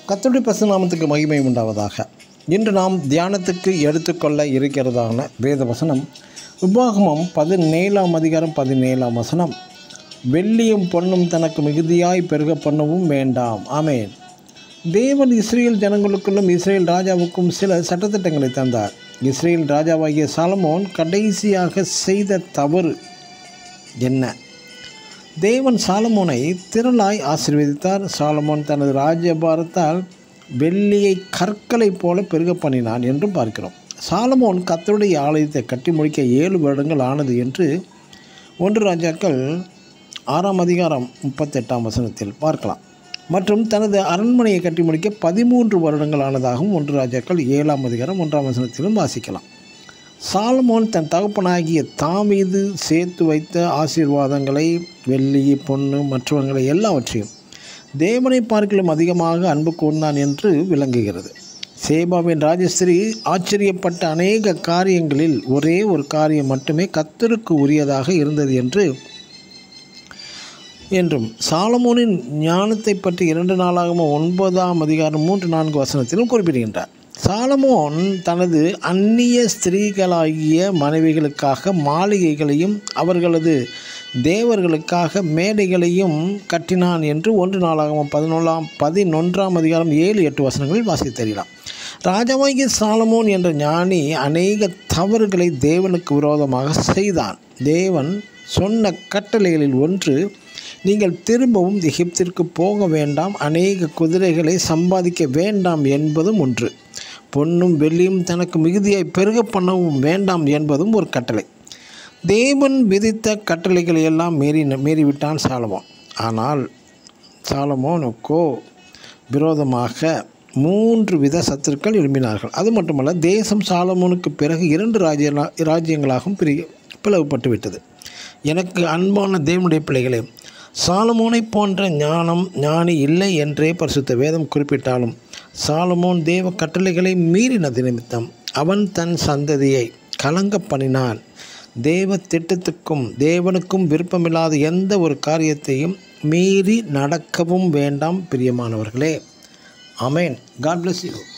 கத்தோடைய பசுநாமத்துக்கு மகிமை உண்டாவதாக இன்று நாம் தியானத்துக்கு எடுத்துக்கொள்ள இருக்கிறதான வேத வசனம் உபாகமம் பதினேழாம் அதிகாரம் பதினேழாம் வசனம் வெள்ளியும் பொன்னும் தனக்கு மிகுதியாய் பெருக பண்ணவும் வேண்டாம் ஆமேன் தேவன் இஸ்ரேல் ஜனங்களுக்குள்ளும் இஸ்ரேல் ராஜாவுக்கும் சில சட்டத்திட்டங்களை தந்தார் இஸ்ரேல் ராஜாவாகிய சாலமோன் கடைசியாக செய்த தவறு என்ன தேவன் சாலமோனை திரளாய் ஆசீர்வதித்தார் சாலமோன் தனது ராஜ்யபாரத்தால் வெள்ளியை கற்களைப் போல பெருக பண்ணினான் என்றும் பார்க்கிறோம் சாலமோன் கத்தருடைய ஆலயத்தை கட்டி முடிக்க ஏழு வருடங்கள் ஆனது என்று ஒன்று ராஜாக்கள் ஆறாம் அதிகாரம் முப்பத்தெட்டாம் வசனத்தில் பார்க்கலாம் மற்றும் தனது அரண்மனையை கட்டி முடிக்க பதிமூன்று வருடங்கள் ஆனதாகவும் ஒன்று ராஜாக்கள் ஏழாம் அதிகாரம் ஒன்றாம் வசனத்திலும் வாசிக்கலாம் சாலமோன் தன் தகப்பனாகிய தாமீது சேர்த்து வைத்த ஆசீர்வாதங்களை வெள்ளி பொண்ணு மற்றவங்களை எல்லாவற்றையும் தேவனை பார்க்கலும் அதிகமாக அன்பு கூர்ந்தான் என்று விளங்குகிறது சேபாவின் ராஜஸ்திரி ஆச்சரியப்பட்ட அநேக காரியங்களில் ஒரே ஒரு காரியம் மட்டுமே கத்தருக்கு உரியதாக இருந்தது என்று என்றும் சாலமோனின் ஞானத்தை பற்றி இரண்டு நாளாகவும் ஒன்பதாம் அதிகாரம் மூன்று நான்கு வசனத்திலும் குறிப்பிடுகின்றார் சாலமோன் தனது அந்நிய ஸ்திரீகளாகிய மனைவிகளுக்காக மாளிகைகளையும் அவர்களது தேவர்களுக்காக மேடைகளையும் கட்டினான் என்று ஒன்று நாளாகவும் பதினொன்றாம் பதினொன்றாம் அதிகாரம் ஏழு எட்டு வசனங்களில் வாசித்தறியலாம் ராஜாவாகிய சாலமோன் என்ற ஞானி அநேக தவறுகளை தேவனுக்கு விரோதமாக செய்தான் தேவன் சொன்ன கட்டளைகளில் ஒன்று நீங்கள் திரும்பவும் எகிப்திற்கு போக வேண்டாம் அநேக குதிரைகளை சம்பாதிக்க வேண்டாம் என்பதும் ஒன்று பொன்னும் வெள்ளியும் தனக்கு மிகுதியாய் பெருக பண்ணவும் வேண்டாம் என்பதும் ஒரு கட்டளை தேவன் விதித்த கட்டளைகளை எல்லாம் மீறி மீறிவிட்டான் சாலமோன் ஆனால் சாலமோனுக்கோ விரோதமாக மூன்று வித சத்துருக்கள் எழுப்பினார்கள் அது மட்டுமல்ல தேசம் சாலமோனுக்கு பிறகு இரண்டு ராஜ்ய ராஜ்யங்களாகவும் பிரி பிளவுபட்டு விட்டது எனக்கு அன்பான தேவனுடைய பிள்ளைகளே சாலமோனை போன்ற ஞானம் ஞானி இல்லை என்றே பரிசுத்த வேதம் குறிப்பிட்டாலும் சாலமோன் தேவ கட்டளைகளை மீறினது நிமித்தம் அவன் தன் சந்ததியை கலங்க பண்ணினான் தேவ திட்டத்துக்கும் தேவனுக்கும் விருப்பமில்லாத எந்த ஒரு காரியத்தையும் மீறி நடக்கவும் வேண்டாம் பிரியமானவர்களே அமேன் காட் பிளஸ் யூ